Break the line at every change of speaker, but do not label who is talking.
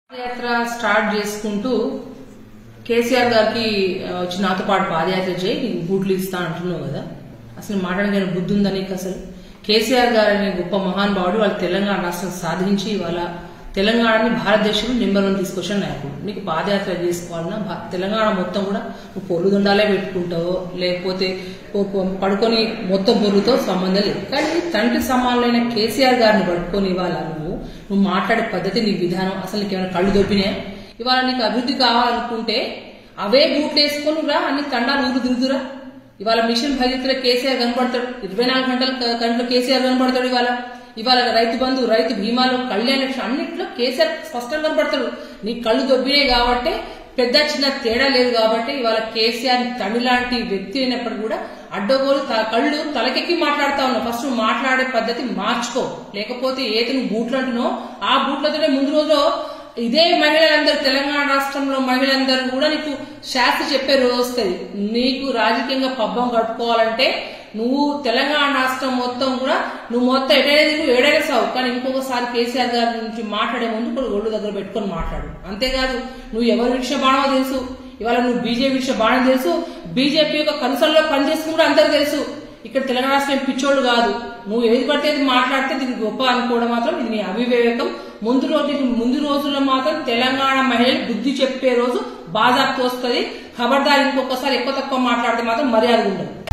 పాదయాత్ర start చేసుకుంటూ కేసీఆర్ గారికి ఆ, వచ్చి నాతో పాటు పాదయాత్ర చేయి నీకు బూట్లు ఇస్తా అంటున్నావు కదా అసలు మాట్లాడడానికి బుద్ధి ఉందా నీకు అసలు కేసీఆర్ గారిని గొప్ప మహానుభావుడు వాళ్ళు తెలంగాణ రాష్ట్రం సాధించి వాళ్ళ తెలంగాణని భారతదేశంలో నెంబర్ వన్ తీసుకొచ్చిన నాయకుడు నీకు పాదయాత్ర చేసుకోవాలన్నా భా- తెలంగాణ మొత్తం కూడా నువ్వు పొర్లు దండాలే పెట్టుకుంటావో లేకపోతే పో- పో- పడుకొని మొత్తం పొర్లుతో సంబంధం లేదు కానీ తండ్రి సమానులైన కేసీఆర్ గారిని పట్టుకొని ఇవాళ నువ్వు నువ్వు మాట్లాడే పద్ధతి నీ విధానం అసలు నీకు ఏమైనా కళ్ళు దొబ్బినాయా ఇవాళ నీకు అభివృద్ధి కావాలనుకుంటే అవే బూట్లు వేసుకొని రా అన్ని తండాలు ఊరు తిరుగుతురా ఇవాళ మిషన్ భగీరథ కేసీఆర్ కనపడతాడు ఇరవై నాలుగు గంటల క- గంటలో కేసీఆర్ కనపడతాడు ఇవాళ ఇవాళ రైతు బంధు రైతు బీమాలు కళ్యాణ లక్ష్మి అన్నింటిలో కేసీఆర్ స్పష్టంగా కనపడతాడు నీ కళ్ళు దొబ్బినే కాబట్టి పెద్ద చిన్న తేడా లేదు కాబట్టి ఇవాళ కేసీఆర్ తని లాంటి వ్యక్తి అయినప్పుడు కూడా అడ్డగోలు త- కళ్ళు తలకెక్కి మాట్లాడుతా ఉన్నావు ఫస్ట్ నువ్వు మాట్లాడే పద్ధతి మార్చుకో లేకపోతే ఏది నువ్వు బూట్లు అంటున్నావు ఆ బూట్లతోనే ముందు రోజు ఇదే మహిళలందరూ తెలంగాణ రాష్ట్రంలో మహిళలందరూ కూడా నీకు శాస్త్రి చెప్పే రోజు వస్తుంది నీకు రాజకీయంగా పబ్బం గడుపుకోవాలంటే నువ్వు తెలంగాణ రాష్ట్రం మొత్తం కూడా నువ్వు మొత్తం ఎటైనా నువ్వు ఏడైనా సావు కానీ ఇంకొకసారి కేసీఆర్ గారి నుంచి మాట్లాడే ముందు కూడా ఒళ్ళు దగ్గర పెట్టుకొని మాట్లాడు అంతేకాదు నువ్వు ఎవరి విషయ బాణమో తెలుసు ఇవాళ నువ్వు బీజేపీ విషయ బాణం తెలుసు బీజేపీ యొక్క కన్సల్లో పనిచేస్తుంది కూడా అందరికీ తెలుసు ఇక్కడ తెలంగాణ రాష్ట్రం పిచ్చోళ్ళు కాదు నువ్వు ఏది పడితే అది మాట్లాడితే దీనికి గొప్ప అనుకోవడం మాత్రం ఇది నీ అవివేకం ముందు రోజు ముందు రోజుల్లో మాత్రం తెలంగాణ మహిళలు బుద్ధి చెప్పే రోజు బాజాప్తు వస్తుంది ఖబర్దార్ ఇంకొకసారి ఎక్కువ తక్కువ మాట్లాడితే మాత్రం మర్యాద ఉండదు